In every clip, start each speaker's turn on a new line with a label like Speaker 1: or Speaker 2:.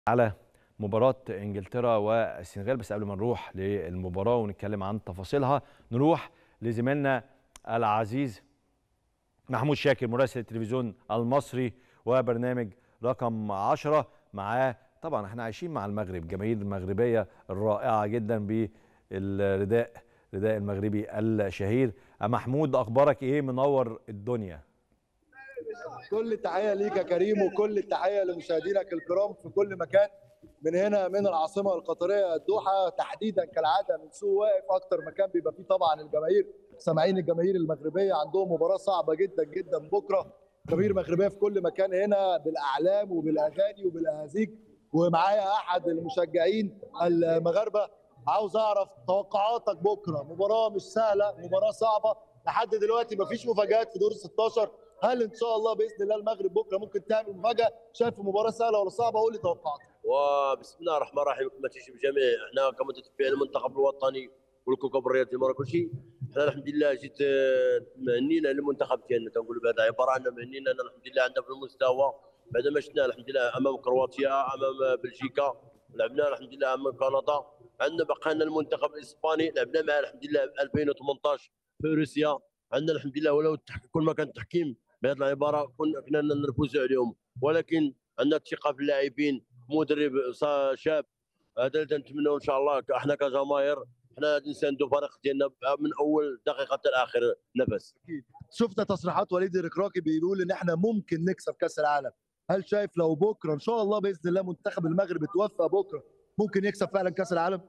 Speaker 1: على مباراة انجلترا والسنغال بس قبل ما نروح للمباراة ونتكلم عن تفاصيلها نروح لزميلنا العزيز محمود شاكر مراسل التلفزيون المصري وبرنامج رقم 10 معاه طبعا احنا عايشين مع المغرب جماهير المغربية الرائعة جدا بالرداء رداء المغربي الشهير محمود اخبارك ايه منور الدنيا
Speaker 2: كل التحيه ليك يا كريم وكل التحيه لمشاهدينك الكرام في كل مكان من هنا من العاصمه القطريه الدوحه تحديدا كالعاده من سوق واقف اكتر مكان بيبقى فيه طبعا الجماهير سامعين الجماهير المغربيه عندهم مباراه صعبه جدا جدا بكره جماهير مغربيه في كل مكان هنا بالاعلام وبالاغاني وبالاهازيج ومعايا احد المشجعين المغاربه عاوز اعرف توقعاتك بكره مباراه مش سهله مباراه صعبه لحد دلوقتي مفيش مفاجات في دور ال 16 هل ان شاء الله باذن الله المغرب بكره ممكن تعمل مفاجاه شايف المباراه سهله ولا صعبه قول لي توقعاتك
Speaker 3: وبسم الله الرحمن الرحيم كما تيجي بجميع احنا كمتتبعين المنتخب الوطني والكوكب الرياضي المره كل شيء احنا الحمد لله جيت مهنينا للمنتخب ديالنا تنقول بهذا عباره عن مهنينا الحمد لله عندنا في المستوى بعد ما شفنا الحمد لله امام كرواتيا امام بلجيكا لعبنا الحمد لله امام كندا عندنا بقينا المنتخب الاسباني لعبنا معاه الحمد لله 2018 في روسيا عندنا الحمد لله ولو كل ما كان التحكيم بهذه العباره كنا كنا نرفزوا عليهم ولكن عندنا الثقه في اللاعبين مدرب شاب هذا اللي نتمنوا ان شاء الله احنا كجماهير احنا غادي نساندوا فريق ديالنا من اول دقيقه حتى اخر نفس
Speaker 2: اكيد شفنا تصريحات وليد الركراكي بيقول ان احنا ممكن نكسب كاس العالم هل شايف لو بكره ان شاء الله باذن الله منتخب المغرب اتوفق بكره ممكن يكسب فعلا كاس العالم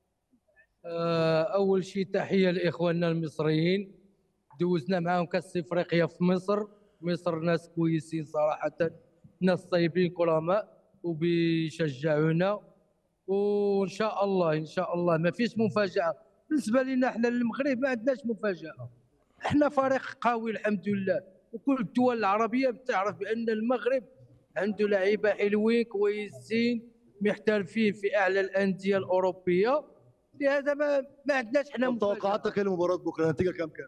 Speaker 4: اول شيء تحيه لاخواننا المصريين دوزنا معاهم كاس افريقيا في مصر مصر ناس كويسين صراحه ناس طيبين كرماء وبيشجعونا وان شاء الله ان شاء الله ما فيش مفاجاه بالنسبه لنا احنا المغرب ما عندناش مفاجاه احنا فريق قوي الحمد لله وكل الدول العربيه بتعرف بان المغرب عنده لعيبه حلوين كويسين محترفين في اعلى الانديه الاوروبيه لهذا ما, ما عندناش احنا
Speaker 2: توقعاتك ايه لمباراه بكره النتيجه كام كام؟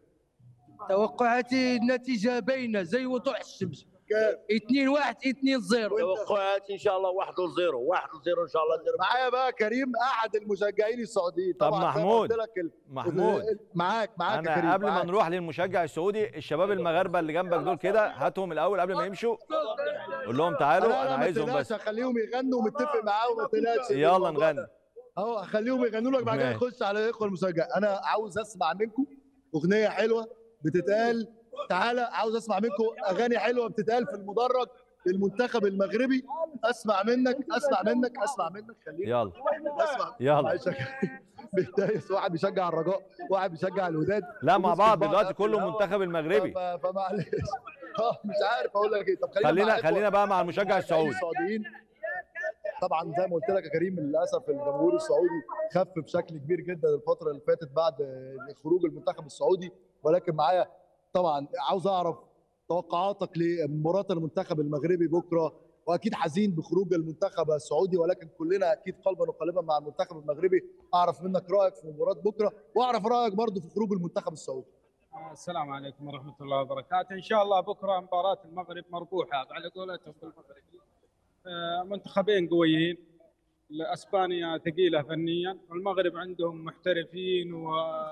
Speaker 4: توقعاتي النتيجه باينه زي وضوح الشمس
Speaker 2: كام؟
Speaker 4: 2 1 2 0
Speaker 3: توقعات ان شاء الله 1 0 1 0 ان شاء الله ندير
Speaker 2: معايا بقى كريم احد المشجعين السعوديين
Speaker 1: طب
Speaker 2: طبعا زي ما
Speaker 1: محمود،
Speaker 2: قلت لك ال-
Speaker 1: محمود
Speaker 2: معاك معاك يا كريم
Speaker 1: انا قبل ما
Speaker 2: معاك.
Speaker 1: نروح للمشجع السعودي الشباب المغاربه اللي جنبك دول كده هاتهم الاول قبل ما يمشوا قول لهم تعالوا
Speaker 2: لا
Speaker 1: انا
Speaker 2: لا ما
Speaker 1: عايزهم
Speaker 2: تقلقش
Speaker 1: بس
Speaker 2: هخليهم يغنوا ومتفق معاهم ما تقلقش
Speaker 1: يلا
Speaker 2: الموضوع
Speaker 1: نغني
Speaker 2: ده. اهو هخليهم يغنوا لك بعد كده
Speaker 1: ماشي.
Speaker 2: نخش على الاخوه المشجع انا عاوز اسمع منكم اغنيه حلوه بتتقال تعالى عاوز اسمع منكم اغاني حلوه بتتقال في المدرج للمنتخب المغربي اسمع منك اسمع منك اسمع منك خليني
Speaker 1: يلا
Speaker 2: اسمع
Speaker 1: يلا
Speaker 2: معلش يا كريم. بيتدايس واحد بيشجع الرجاء واحد بيشجع الوداد
Speaker 1: لا مع
Speaker 2: ومسك
Speaker 1: بعض
Speaker 2: بعض
Speaker 1: دلوقتي
Speaker 2: في
Speaker 1: كله
Speaker 2: الهوا.
Speaker 1: المنتخب المغربي
Speaker 2: ف- فمعلش اه مش عارف اقول لك ايه طب خلينا
Speaker 1: خلينا
Speaker 2: مع
Speaker 1: خلينا بقى مع المشجع السعودي
Speaker 2: السعوديين طبعا زي ما قلت لك يا كريم للاسف الجمهور السعودي خف بشكل كبير جدا الفتره اللي فاتت بعد خروج المنتخب السعودي ولكن معايا طبعا عاوز اعرف توقعاتك لمباراه المنتخب المغربي بكره واكيد حزين بخروج المنتخب السعودي ولكن كلنا اكيد قلبا وقالبا مع المنتخب المغربي اعرف منك رايك في مباراه بكره واعرف رايك برضو في خروج المنتخب السعودي
Speaker 5: السلام عليكم ورحمة الله وبركاته إن شاء الله بكرة مباراة المغرب مربوحة على قولتهم بالمغرب آه، منتخبين قويين اسبانيا ثقيله فنيا والمغرب عندهم محترفين و...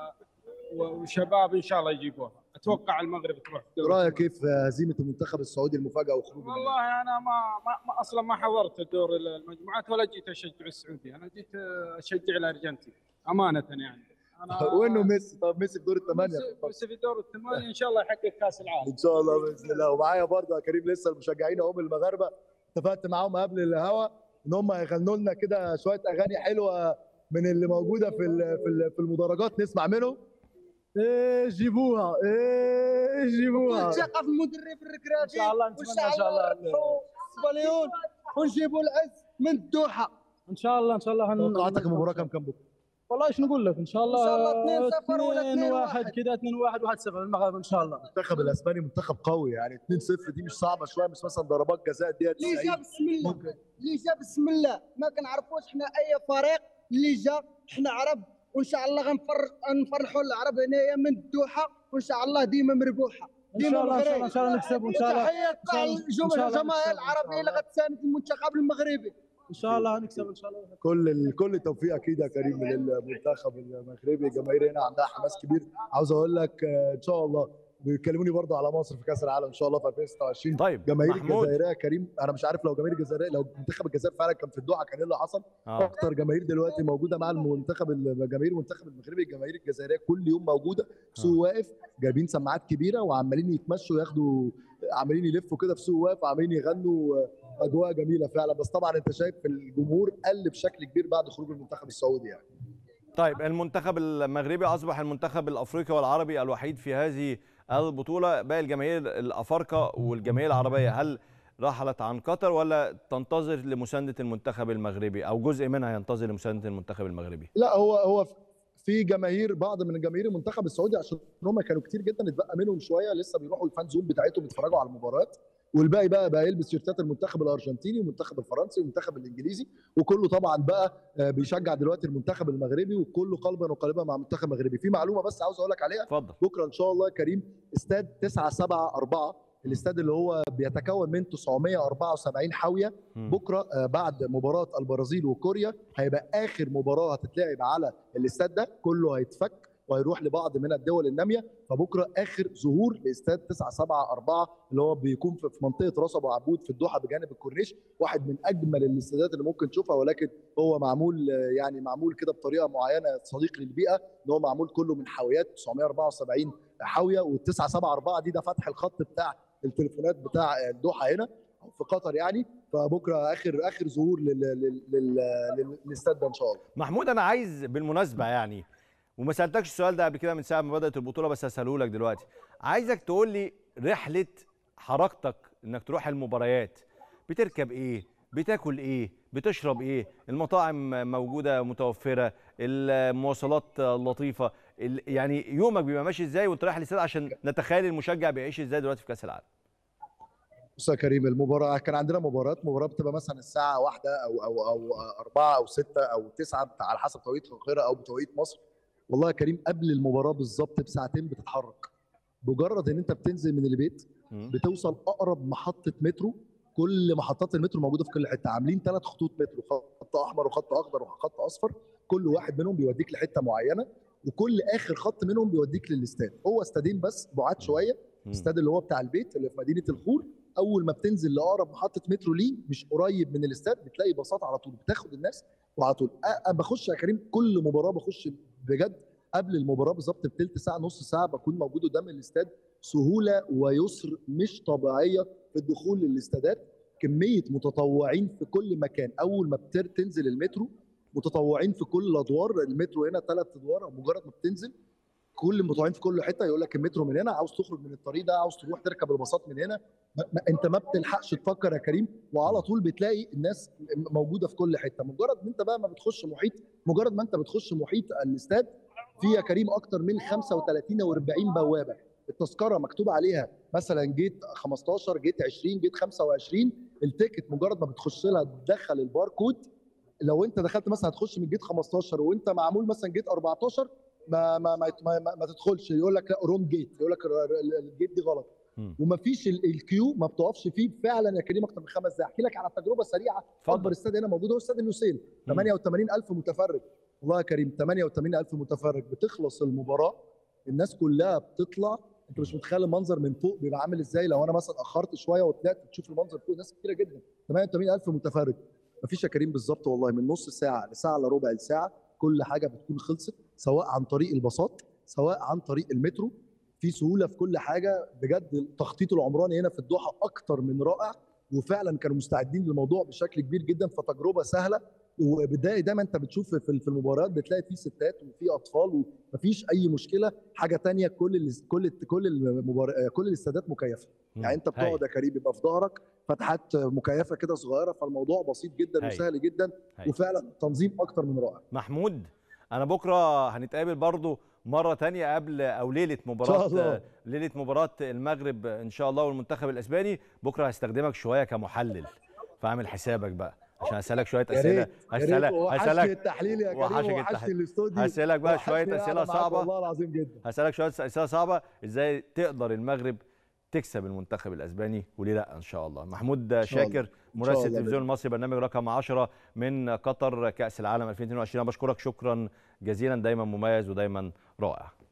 Speaker 5: و- وشباب ان شاء الله يجيبوها اتوقع المغرب تروح دوري
Speaker 2: رايك كيف في هزيمه المنتخب السعودي المفاجاه وخروج
Speaker 5: والله انا ما, ما, ما اصلا ما حضرت دور المجموعات ولا جيت اشجع السعوديه انا جيت اشجع الارجنتين امانه يعني انا
Speaker 2: وانه ميسي طب ميسي في دور الثمانيه
Speaker 5: ميسي- ميسي في دور الثمانيه ان شاء الله يحقق كاس العالم
Speaker 2: ان شاء الله باذن الله ومعايا برضه يا كريم لسه المشجعين اهم المغاربه اتفقت معاهم قبل الهوا ان هم هيغنوا لنا كده شويه اغاني حلوه من اللي موجوده في ال- في ال- في المدرجات نسمع منهم ايه جيبوها ايه جيبوها
Speaker 6: ثقه في المدرب الركراكي
Speaker 2: إن شاء الله نتمنى إن شاء الله
Speaker 6: اسبانيون ونجيبوا العز من الدوحه
Speaker 7: ان شاء الله ان شاء الله هن...
Speaker 2: توقعاتك المباراه كم كم بكره؟
Speaker 7: والله ايش نقول لك ان شاء الله
Speaker 6: إن شاء الله 2-0 ولا
Speaker 7: 2
Speaker 6: 2-1.
Speaker 7: 1 كذا 2 1 1 0 المغرب ان شاء الله
Speaker 2: المنتخب الاسباني منتخب قوي يعني 2-0 دي مش صعبه شويه مش مثلا ضربات جزاء ديت
Speaker 6: اللي جا
Speaker 2: 90
Speaker 6: بسم الله
Speaker 2: ممكن
Speaker 6: اللي جا بسم الله ما كنعرفوش حنا اي فريق اللي جا حنا عرب وان شاء الله غنفرق نفرحوا العرب هنايا من الدوحه وان شاء الله ديما مربوحه
Speaker 7: ان
Speaker 6: ديما
Speaker 7: شاء الله ان شاء الله
Speaker 6: مغرب
Speaker 7: ان شاء الله نكسب وان شاء الله
Speaker 6: تحيه
Speaker 7: إن شاء الله- إن شاء الله
Speaker 6: الجماهير
Speaker 7: نكسب، إن
Speaker 6: الجماهير
Speaker 7: شاء
Speaker 6: العربيه
Speaker 7: الله.
Speaker 6: اللي غتساند المنتخب المغربي
Speaker 7: ان شاء الله هنكسب ان شاء الله
Speaker 2: كل ال- كل التوفيق اكيد يا كريم للمنتخب المغربي الجماهير هنا عندها حماس كبير عاوز اقول لك آه، ان شاء الله بيكلموني برضه على مصر في كاس العالم ان شاء الله في 2026
Speaker 1: طيب
Speaker 2: جماهير
Speaker 1: محمود
Speaker 2: الجزائريه يا كريم انا مش عارف لو جماهير الجزائريه لو منتخب الجزائر فعلا كان في الدوحه كان ايه اللي حصل
Speaker 1: اه
Speaker 2: اكتر جماهير دلوقتي موجوده مع المنتخب الجماهير المنتخب المغربي الجماهير الجزائريه كل يوم موجوده سوق واقف جايبين سماعات كبيره وعمالين يتمشوا ياخدوا عمالين يلفوا كده في سوق واقف وعمالين يغنوا آه، اجواء جميله فعلا بس طبعا انت شايف الجمهور قل بشكل كبير بعد خروج المنتخب السعودي يعني
Speaker 1: طيب المنتخب المغربي اصبح المنتخب الافريقي والعربي الوحيد في هذه البطوله باقي الجماهير الافارقه والجماهير العربيه هل رحلت عن قطر ولا تنتظر لمسانده المنتخب المغربي او جزء منها ينتظر لمسانده المنتخب المغربي
Speaker 2: لا هو هو في جماهير بعض من جماهير المنتخب السعودي عشان هم كانوا كتير جدا اتبقى منهم شويه لسه بيروحوا الفان زون بتاعتهم يتفرجوا على المباريات والباقي بقى بقى يلبس تيشيرتات المنتخب الارجنتيني والمنتخب الفرنسي والمنتخب الانجليزي وكله طبعا بقى آه، بيشجع دلوقتي المنتخب المغربي وكله قلبا وقالبا مع المنتخب المغربي في معلومه بس عاوز اقول لك عليها
Speaker 1: اتفضل
Speaker 2: بكره ان شاء الله يا كريم استاد 9 7 4 الاستاد اللي هو بيتكون من 974 حاويه
Speaker 1: مم.
Speaker 2: بكره آه، بعد مباراه البرازيل وكوريا هيبقى اخر مباراه هتتلعب على الاستاد ده كله هيتفك وهيروح لبعض من الدول الناميه فبكره اخر ظهور لاستاد 974 اللي هو بيكون في في منطقه راس ابو عبود في الدوحه بجانب الكورنيش واحد من اجمل الاستادات اللي ممكن تشوفها ولكن هو معمول آه، يعني معمول كده بطريقه معينه صديق للبيئه ان هو معمول كله من حاويات 974 حاويه وال974 دي ده فتح الخط بتاع التليفونات بتاع الدوحه هنا أو في قطر يعني فبكره اخر اخر ظهور لل- لل- لل- لل- للاستاد ده ان شاء الله
Speaker 1: محمود انا عايز بالمناسبه يعني وما سالتكش السؤال ده قبل كده من ساعه ما بدات البطوله بس هساله لك دلوقتي عايزك تقول لي رحله حركتك انك تروح المباريات بتركب ايه بتاكل ايه بتشرب ايه المطاعم موجوده متوفره المواصلات لطيفه ال- يعني يومك بيبقى ماشي ازاي وانت رايح الاستاد عشان نتخيل المشجع بيعيش ازاي دلوقتي في كاس العالم
Speaker 2: بص يا كريم المباراه كان عندنا مباريات مباراه بتبقى مثلا الساعه واحدة او او او أربعة او ستة او تسعة بتاع- على حسب توقيت القاهره او بتوقيت مصر والله يا كريم قبل المباراه بالظبط بساعتين بتتحرك مجرد ان انت بتنزل من البيت
Speaker 1: مم.
Speaker 2: بتوصل اقرب محطه مترو كل محطات المترو موجوده في كل حته عاملين ثلاث خطوط مترو خط احمر وخط اخضر وخط اصفر كل واحد منهم بيوديك لحته معينه وكل اخر خط منهم بيوديك للاستاد هو استادين بس بعاد شويه
Speaker 1: مم.
Speaker 2: الاستاد اللي هو بتاع البيت اللي في مدينه الخور اول ما بتنزل لاقرب محطه مترو ليه مش قريب من الاستاد بتلاقي باصات على طول بتاخد الناس وعلى طول أ- أ- بخش يا كريم كل مباراه بخش بجد قبل المباراه بالظبط بتلت ساعه نص ساعه بكون موجود قدام الاستاد سهوله ويسر مش طبيعيه في الدخول للاستادات كميه متطوعين في كل مكان اول ما بتر تنزل المترو متطوعين في كل الادوار المترو هنا ثلاث ادوار مجرد ما بتنزل كل المتطوعين في كل حته يقول لك المترو من هنا عاوز تخرج من الطريق ده عاوز تروح تركب الباصات من هنا ما ما انت ما بتلحقش تفكر يا كريم وعلى طول بتلاقي الناس موجوده في كل حته مجرد ان انت بقى ما بتخش محيط مجرد ما انت بتخش محيط الاستاد في يا كريم اكتر من 35 او 40 بوابه التذكره مكتوب عليها مثلا جيت 15 جيت 20 جيت 25 التيكت مجرد ما بتخش لها تدخل الباركود لو انت دخلت مثلا هتخش من جيت 15 وانت معمول مثلا جيت 14 ما ما ما, ما, ما, ما تدخلش يقول لك لا رونج جيت يقول لك ال- ال- الجيت دي غلط
Speaker 1: مم.
Speaker 2: ومفيش ال- الكيو ما بتقفش فيه فعلا يا كريم اكتر من خمس دقائق احكي لك على تجربه سريعه
Speaker 1: اتفضل.
Speaker 2: اكبر استاد هنا موجود هو استاد الحسين 88000 متفرج والله يا كريم 88000 متفرج بتخلص المباراه الناس كلها بتطلع انت مش متخيل المنظر من فوق بيبقى عامل ازاي لو انا مثلا اخرت شويه وطلعت تشوف المنظر فوق ناس كتيره جدا 88000 متفرج مفيش يا كريم بالظبط والله من نص ساعه لساعه الا ربع ساعه كل حاجه بتكون خلصت سواء عن طريق الباصات سواء عن طريق المترو في سهوله في كل حاجه بجد التخطيط العمراني هنا في الدوحه اكتر من رائع وفعلا كانوا مستعدين للموضوع بشكل كبير جدا فتجربه سهله وبالتالي دايما انت بتشوف في في المباريات بتلاقي في ستات وفي اطفال ومفيش اي مشكله حاجه تانية كل ال كل ال كل المبار... كل الاستادات مكيفه يعني انت
Speaker 1: هاي.
Speaker 2: بتقعد يا كريم يبقى في ظهرك فتحات مكيفه كده صغيره فالموضوع بسيط جدا
Speaker 1: هاي.
Speaker 2: وسهل جدا
Speaker 1: هاي.
Speaker 2: وفعلا تنظيم اكتر من رائع
Speaker 1: محمود انا بكره هنتقابل برضو مره تانية قبل او ليله مباراه
Speaker 2: الله.
Speaker 1: ليله مباراه المغرب ان شاء الله والمنتخب الاسباني بكره هستخدمك شويه كمحلل فاعمل حسابك بقى عشان هسالك شويه
Speaker 2: يا
Speaker 1: اسئله
Speaker 2: ريت يا ريت
Speaker 1: هسالك
Speaker 2: وحشني
Speaker 1: هسالك
Speaker 2: التحليل يا كريم
Speaker 1: وحشك
Speaker 2: وحشني
Speaker 1: التحليل.
Speaker 2: الاستوديو
Speaker 1: هسالك بقى
Speaker 2: وحشني
Speaker 1: شويه
Speaker 2: القعدة
Speaker 1: اسئله
Speaker 2: معاك
Speaker 1: صعبه
Speaker 2: والله العظيم جدا
Speaker 1: هسالك شويه اسئله صعبه ازاي تقدر المغرب تكسب المنتخب الاسباني وليه لا ان شاء الله محمود
Speaker 2: شاء الله.
Speaker 1: شاكر مراسل
Speaker 2: الله
Speaker 1: التلفزيون
Speaker 2: بإذن
Speaker 1: المصري برنامج رقم 10 من قطر كاس العالم 2022 أنا بشكرك شكرا جزيلا دايما مميز ودايما رائع